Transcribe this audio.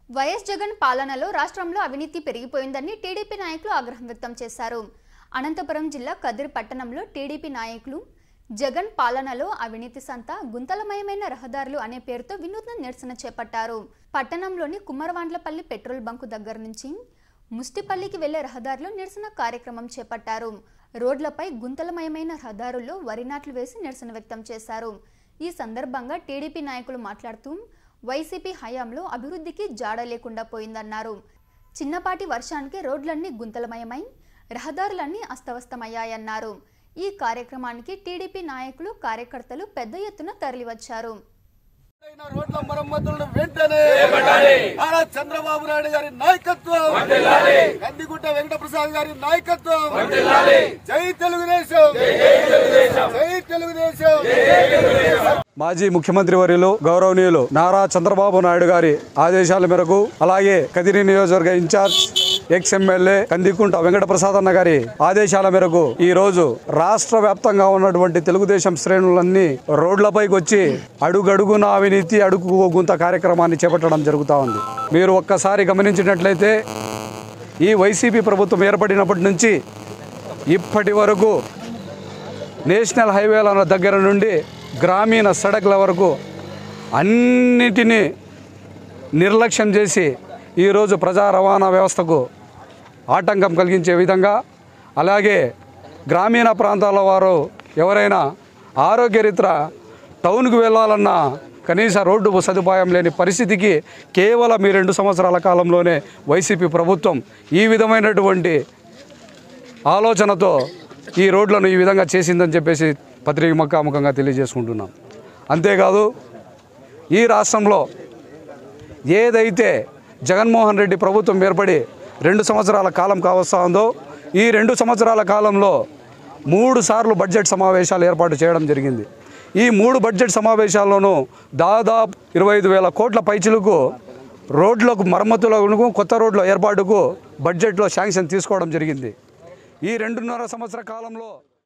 YS Jagan పాలనలో రాష్ట్రంలో అవినీతి పెరిగిపోయిందని టీడీపీ నాయకులు ఆగ్రహం వ్యక్తం చేశారు అనంతపురం జిల్లా కదిరి పట్టణంలో టీడీపీ నాయకులు జగన్ పాలనలో అవినీతి సంత గుంతలమయమైన రహదారులు అనే పేరుతో వినూత్న నిరసన చేపట్టారు పట్టణంలోని కుమ్మరవాండ్లపల్లి పెట్రోల్ బంకు దగ్గర నుంచి ముస్టిపల్లికి వెళ్లే రహదారిలో నిరసన కార్యక్రమం చేపట్టారు రోడ్లపై గుంతలమయమైన రహదారుల్లో వరి నాట్లు వేసి నిరసన వ్యక్తం చేశారు ఈ సందర్భంగా టీడీపీ నాయకులు మాట్లాడుతూ వైసీపీ హయాంలో అభివృద్ధికి జాడ లేకుండా పోయిందన్నారు చిన్నపాటి వర్షానికి రోడ్లన్నీ గుంతలమయమై రహదారులన్నీ అస్తవ్యస్తమయ్యాయన్నారు ఈ కార్యక్రమానికి టీడీపీ నాయకులు కార్యకర్తలు పెద్ద ఎత్తున తరలివచ్చారు అయిన రోడ్ల మరమ్మతులను వెంటనే నారా చంద్రబాబు నాయుడు గారి నాయకత్వం కందిగుట్ట వెంకటప్రసాద్ గారి నాయకత్వం జై తెలుగుదేశం జై తెలుగుదేశం మాజీ ముఖ్యమంత్రి వర్యులు గౌరవనీయులు నారా చంద్రబాబు నాయుడు గారి ఆదేశాల మేరకు అలాగే కదిరి నియోజకవర్గ incharge ex MLA Kandikunta Venkataprasad అన్న గారి ఆదేశాల మేరకు ఈ రోజు రాష్ట్ర వ్యాప్తంగా ఉన్నటువంటి తెలుగుదేశం శ్రేణులన్నీ రోడ్లపైకి వచ్చి అడుగడుగున అవినీతి అడుగు గుంత కార్యక్రమాన్ని చేపట్టడం జరుగుతూ ఉంది మీరు ఒక్కసారి గమనించినట్లయితే ఈ వైసీపీ ప్రభుత్వం ఏర్పడినప్పటి నుంచి ఇప్పటి వరకు నేషనల్ హైవేల దగ్గర నుండి గ్రామీణ సడక్ల వరకు అన్నిటినీ నిర్లక్ష్యం చేసి ఈరోజు ప్రజా రవాణా వ్యవస్థకు ఆటంకం కలిగించే విధంగా అలాగే గ్రామీణ ప్రాంతాల వారు ఎవరైనా ఆరోగ్యరీత్యా టౌన్కు వెళ్ళాలన్నా కనీస రోడ్డు సదుపాయం లేని పరిస్థితికి కేవలం ఈ రెండు సంవత్సరాల కాలంలోనే వైసీపీ ప్రభుత్వం ఈ విధమైనటువంటి ఆలోచనతో ఈ రోడ్లను ఈ విధంగా చేసిందని చెప్పేసి పత్రిక ముఖాముఖంగా తెలియజేసుకుంటున్నాం అంతేకాదు ఈ రాష్ట్రంలో ఏదైతే జగన్మోహన్ రెడ్డి ప్రభుత్వం ఏర్పడి రెండు సంవత్సరాల కాలం కావస్తా ఉందో ఈ రెండు సంవత్సరాల కాలంలో మూడు సార్లు బడ్జెట్ సమావేశాలు ఏర్పాటు చేయడం జరిగింది ఈ మూడు బడ్జెట్ సమావేశాల్లోనూ దాదాపు ఇరవై ఐదు వేల కోట్ల పైచిలకు రోడ్లకు మరమ్మతులకు కొత్త రోడ్ల ఏర్పాటుకు బడ్జెట్లో శాంక్షన్ తీసుకోవడం జరిగింది ఈ రెండున్నర సంవత్సర కాలంలో